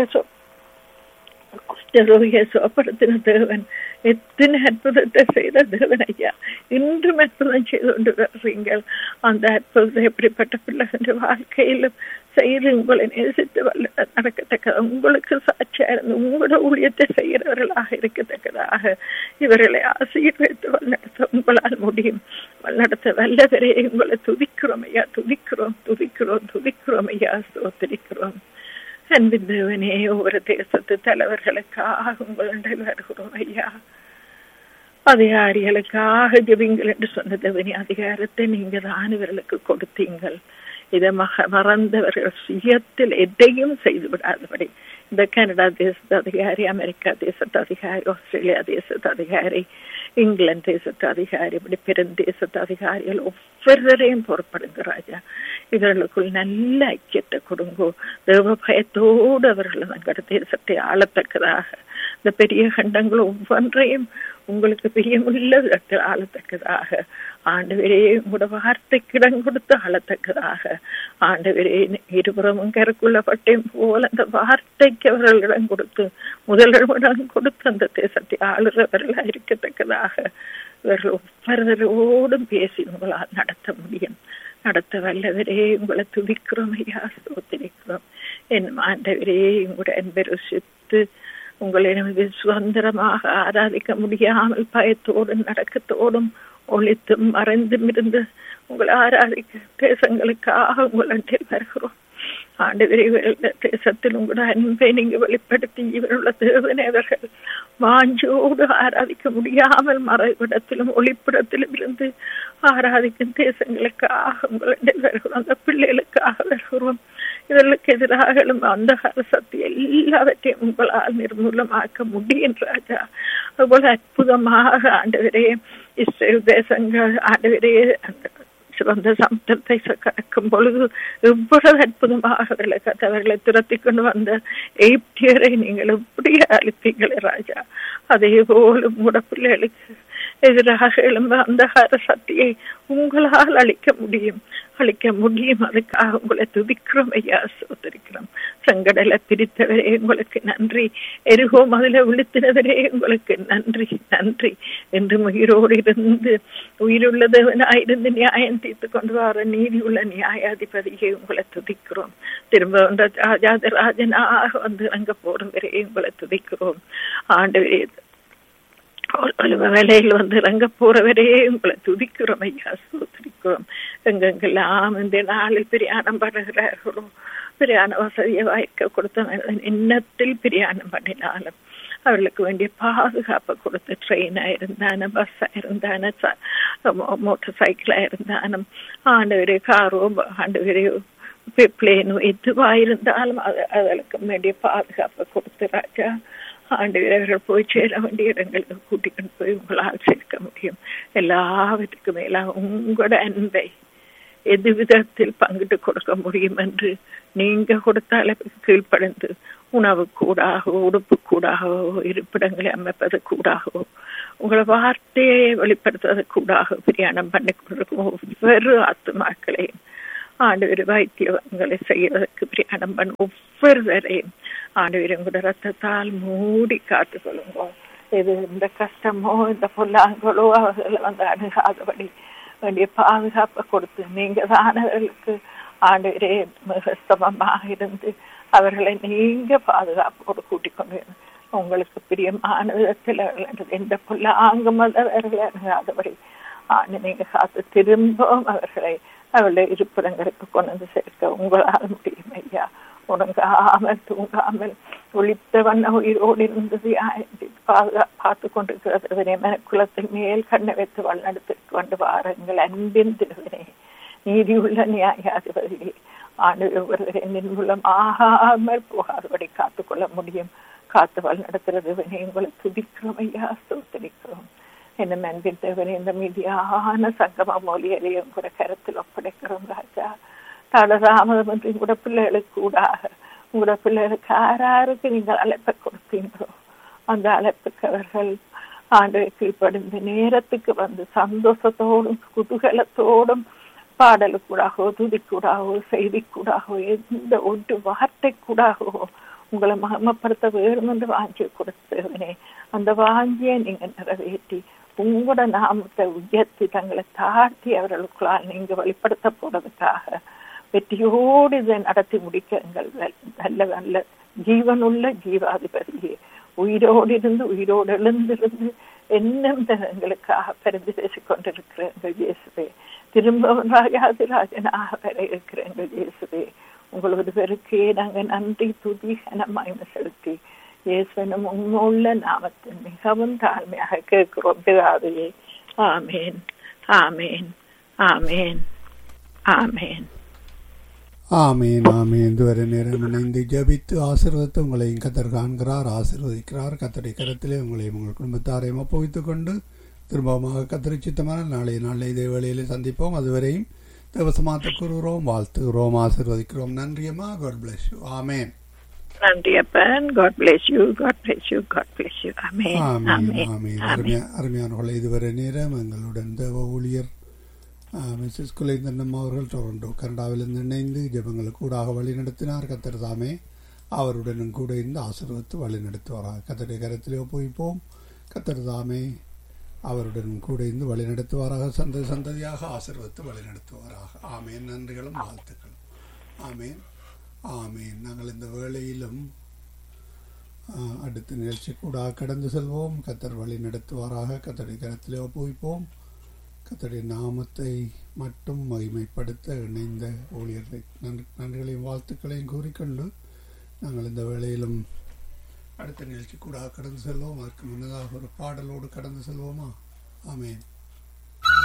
குஷ்டரோகிய சோப்படுத்தின தேவன் எத்தனை அற்புதத்தை செய்த தேவன் ஐயா இன்றும் அற்புதம் செய்து கொண்டு வர்றீங்கள் அந்த அற்புதத்தை எப்படிப்பட்ட பிள்ளைகள் வாழ்க்கையிலும் செய்து உங்களை நேசித்து வல்ல நடக்கத்தக்க உங்களுக்கு சாட்சியா இருந்து உங்களோட ஊழியத்தை செய்கிறவர்களாக இருக்கத்தக்கதாக இவர்களை ஆசீர்வதித்து வழிநடத்த உங்களால் முடியும் வழிநடத்த வல்லவரே உங்களை துதிக்கிறோம் ஐயா துதிக்கிறோம் துதிக்கிறோம் துதிக்கிறோம் ஐயா ஸ்தோத்திரிக்கிறோம் அன்பின் தேவனே ஒவ்வொரு தேசத்து தலைவர்களுக்காக உங்களிடம் வருகிறோம் ஐயா அதிகாரிகளுக்காக ஜெபிங்கள் என்று சொன்ன தேவனி அதிகாரத்தை நீங்க தான் இவர்களுக்கு கொடுத்தீங்கள் இதை மக மறந்தவர்கள் சுயத்தில் எதையும் செய்து விடாதபடி இந்த கனடா தேசத்து அதிகாரி அமெரிக்கா தேசத்து அதிகாரி ஆஸ்திரேலியா தேசத்து அதிகாரி இங்கிலாந்து தேசத்து அதிகாரி இப்படி பெருந்தேசத்து அதிகாரிகள் ஒவ்வொருவரையும் பொறுப்படுங்க ராஜா இவர்களுக்குள் நல்ல ஐக்கியத்தை கொடுங்கோ தேவ பயத்தோடு அவர்கள் தங்கள் தேசத்தை ஆளத்தக்கதாக இந்த பெரிய கண்டங்கள் ஒவ்வொன்றையும் உங்களுக்கு பிரியமுள்ள விதத்தில் ஆளத்தக்கதாக ஆண்டவரே உங்களோட வார்த்தைக்கு இடம் கொடுத்து ஆளத்தக்கதாக ஆண்டவரே இருபுறமும் கருக்குள்ள பட்டையும் போல அந்த வார்த்தைக்கு அவர்கள் இடம் கொடுத்து முதலிடம் கொடுத்து அந்த தேசத்தை ஆளுறவர்களாக இருக்கத்தக்கதாக இவர்கள் ஒவ்வொருவரோடும் பேசி உங்களால் நடத்த முடியும் நடத்த வல்லவரே உங்களை துதிக்கிறோம் ஐயா ஸ்தோத்திரிக்கிறோம் என் ஆண்டவரே உங்களுடைய அன்பை ருசித்து உங்களிடம் சுதந்திரமாக ஆராதிக்க முடியாமல் பயத்தோடும் நடக்கத்தோடும் ஒழித்தும் மறைந்தும் இருந்து உங்களை ஆராதிக்க தேசங்களுக்காக உங்களிடம் வருகிறோம் ஆண்டவரே தேசத்தில் உங்களோட அன்பை நீங்க வெளிப்படுத்தி இவருள்ள தேவனை அவர்கள் வாஞ்சோடு ஆராதிக்க முடியாமல் மறைவிடத்திலும் ஒளிப்பிடத்திலும் இருந்து ஆராதிக்கும் தேசங்களுக்காக உங்களிடம் வருகிறோம் அந்த பிள்ளைகளுக்காக வருகிறோம் இதற்கு எதிராக அந்த சக்தி எல்லாவற்றையும் உங்களால் நிர்மூலமாக்க முடியும் ராஜா அதுபோல அற்புதமாக ஆண்டவரே இஸ்ரேல் தேசங்கள் ஆண்டவரே அந்த சிறந்த சமுத்திரத்தை கடக்கும் பொழுது எவ்வளவு அற்புதமாக அவர்களை அவர்களை துரத்தி கொண்டு வந்த எய்ப்தியரை நீங்கள் எப்படி அளித்தீங்களே ராஜா அதே போல உங்களோட பிள்ளைகளுக்கு எதிராக எழும்ப அந்த சக்தியை உங்களால் அளிக்க முடியும் அளிக்க முடியும் அதுக்காக உங்களை துதிக்கிறோம் ஐயா சோதரிக்கிறோம் செங்கடலை பிரித்தவரே உங்களுக்கு நன்றி எருகோம் அதில் விழுத்தினவரே உங்களுக்கு நன்றி நன்றி என்று உயிரோடு இருந்து உயிருள்ளதவனாயிருந்து நியாயம் தீர்த்து கொண்டு வர நீதி உள்ள நியாயாதிபதியை உங்களை துதிக்கிறோம் திரும்ப வந்த ராஜராஜனாக வந்து அங்க போறவரே உங்களை துதிக்கிறோம் ஆண்டு வேலையில் வந்து இறங்க போறவரே உங்களை துதிக்கிறோம் ஐயா சோதரிக்கிறோம் எங்கெங்கெல்லாம் இந்த நாளில் பிரயாணம் பண்ணுகிறார்களோ பிரயாண வசதியை வாய்க்க கொடுத்த எண்ணத்தில் பிரயாணம் பண்ணினாலும் அவர்களுக்கு வேண்டிய பாதுகாப்பை கொடுத்து ட்ரெயினா இருந்தாலும் பஸ்ஸா இருந்தாலும் மோட்டார் சைக்கிளா இருந்தாலும் ஆண்டவரே காரோ ஆண்டவரே பிளேனோ எதுவா இருந்தாலும் அதற்கு வேண்டிய பாதுகாப்பை கொடுத்து ராஜா ஆண்டவர்கள் போய் சேர வேண்டிய இடங்களுக்கு கூட்டிக்கொண்டு போய் உங்களால் சேர்க்க முடியும் எல்லாவற்றுக்கும் மேலாக உங்களோட அன்பை எது விதத்தில் பங்கிட்டு கொடுக்க முடியும் என்று நீங்க கொடுத்த அளவுக்கு கீழ்ப்படைந்து உணவு கூடாகவோ உடுப்பு கூடாகவோ இருப்பிடங்களை அமைப்பது கூடாகவோ உங்களை வார்த்தையை வெளிப்படுத்துவது கூடாக பிரயாணம் பண்ணி கொண்டிருக்கும் ஒவ்வொரு ஆத்துமாக்களையும் ஆண்டவர் வைத்தியங்களை செய்வதற்கு பிரயாணம் பண்ண ஒவ்வொருவரையும் ஆண்டவர் உங்களோட ரத்தத்தால் மூடி காத்து கொள்ளுங்க இது இந்த கஷ்டமோ இந்த பொல்லாங்களோ அவர்களை வந்து அணுகாதபடி வேண்டிய பாதுகாப்பை கொடுத்து நீங்க தானவர்களுக்கு ஆண்டவரே மிகஸ்தமமாக இருந்து அவர்களை நீங்க பாதுகாப்போடு கூட்டிக் கொண்டு உங்களுக்கு பிரியமான விதத்தில் அவர்கள் எந்த பொல்லாங்கும் அவர்களை அணுகாதபடி ஆண்டு நீங்க காத்து திரும்பவும் அவர்களை அவளுடைய இருப்பிடங்களுக்கு கொண்டு வந்து சேர்க்க உங்களால் முடியும் ஐயா உறங்காமல் தூங்காமல் ஒளித்த வண்ண உயிரோடு இருந்தது பாதுகா பார்த்து கொண்டிருக்கிறது மனக்குளத்தின் மேல் கண்ணை வைத்து வழிநடத்திற்கு கொண்டு வாருங்கள் அன்பின் திருவினை நீதியுள்ள நியாயாதிபதியே ஆண்டு ஒருவரின் மூலம் ஆகாமல் போகாதபடி காத்துக்கொள்ள முடியும் காத்து வழிநடத்துறது உங்களை துதிக்கிறோம் ஐயா சோத்தரிக்கிறோம் என்ன அன்பின் தேவனை இந்த மீதியான சங்கம மொழியலையும் கூட கருத்தில் ஒப்படைக்கிறோம் ராஜா தடதாமதமின்றி உங்களோட பிள்ளைகளுக்கு கூடாக உங்களோட பிள்ளைகளுக்கு யாராருக்கு நீங்கள் அழைப்பை கொடுத்தீங்களோ அந்த அழைப்புக்கு அவர்கள் ஆண்டு கீழ்ப்படிந்த நேரத்துக்கு வந்து சந்தோஷத்தோடும் குதூகலத்தோடும் பாடலுக்கூடாகவோ துதிக்கூடாகவோ செய்திக்கூடாகவோ எந்த ஒன்று வார்த்தை கூடாகவோ உங்களை மகமப்படுத்த வேணும் என்று வாஞ்சியை கொடுத்தவனே அந்த வாஞ்சியை நீங்க நிறைவேற்றி உங்களோட நாமத்தை உயர்த்தி தங்களை தாழ்த்தி அவர்களுக்குள்ளால் நீங்க வெளிப்படுத்த போறதுக்காக வெற்றியோடு இதை நடத்தி முடிக்க எங்கள் நல்ல நல்ல ஜீவனுள்ள ஜீவாதிபதியே உயிரோடு இருந்து உயிரோடு எழுந்திருந்து என்னும் எங்களுக்காக பரிந்து பேசிக் கொண்டிருக்கிற எங்கள் இயேசுவே திரும்பவும் ராஜாதிராஜனாக வர இருக்கிற எங்கள் இயேசுவே உங்களோட பேருக்கே நாங்கள் நன்றி துதி கனமாய்மை செலுத்தி இயேசுவனும் உண்மையுள்ள நாமத்தில் மிகவும் தாழ்மையாக கேட்கிறோம் பிதாவையே ஆமேன் ஆமேன் ஆமேன் ஆமேன் ஆமீன் ஆமீன் இதுவரை நேரம் இணைந்து ஜபித்து ஆசீர்வதித்து உங்களையும் கத்தர் காண்கிறார் ஆசீர்வதிக்கிறார் கத்தரை கரத்திலே உங்களையும் உங்கள் குடும்பத்தாரையும் ஒப்புவித்துக் கொண்டு திரும்பமாக கத்தரை சித்தமான நாளை நாளை இதே வேளையிலே சந்திப்போம் அதுவரையும் தேவசமாத்த கூறுகிறோம் வாழ்த்துகிறோம் ஆசீர்வதிக்கிறோம் நன்றியம்மா காட் பிளஸ் யூ ஆமேன் நன்றி அப்பன் God bless you God bless you God bless you ஆமேன் ஆமீன் ஆமீன் அருமையா அருமையானவர்களை இதுவரை நேரம் எங்களுடன் தேவ ஊழியர் மிஸ்ஸஸ் குலேந்தன்னம் அவர்கள் டொரண்டோ கனடாவிலிருந்து இணைந்து ஜெபங்களுக்கு கூடாக வழி நடத்தினார் கத்தர் தாமே அவருடனும் கூட இருந்து ஆசீர்வத்து வழி நடத்துவாராக கத்தருடைய கரத்திலே ஒப்புவிப்போம் கத்தர் தாமே அவருடன் கூட இருந்து வழி நடத்துவாராக சந்த சந்ததியாக ஆசீர்வத்து வழி நடத்துவாராக ஆமேன் நன்றிகளும் வாழ்த்துக்களும் ஆமேன் ஆமேன் நாங்கள் இந்த வேளையிலும் அடுத்த நிகழ்ச்சி கூட கடந்து செல்வோம் கத்தர் வழி நடத்துவாராக கத்தருடைய கரத்திலே ஒப்புவிப்போம் கத்தருடைய நாமத்தை மட்டும் மகிமைப்படுத்த இணைந்த ஊழியர்களை நன்றிகளையும் வாழ்த்துக்களையும் கூறிக்கொண்டு நாங்கள் இந்த வேளையிலும் அடுத்த நிகழ்ச்சி கூட கடந்து செல்வோம் அதற்கு முன்னதாக ஒரு பாடலோடு கடந்து செல்வோமா ஆமேன்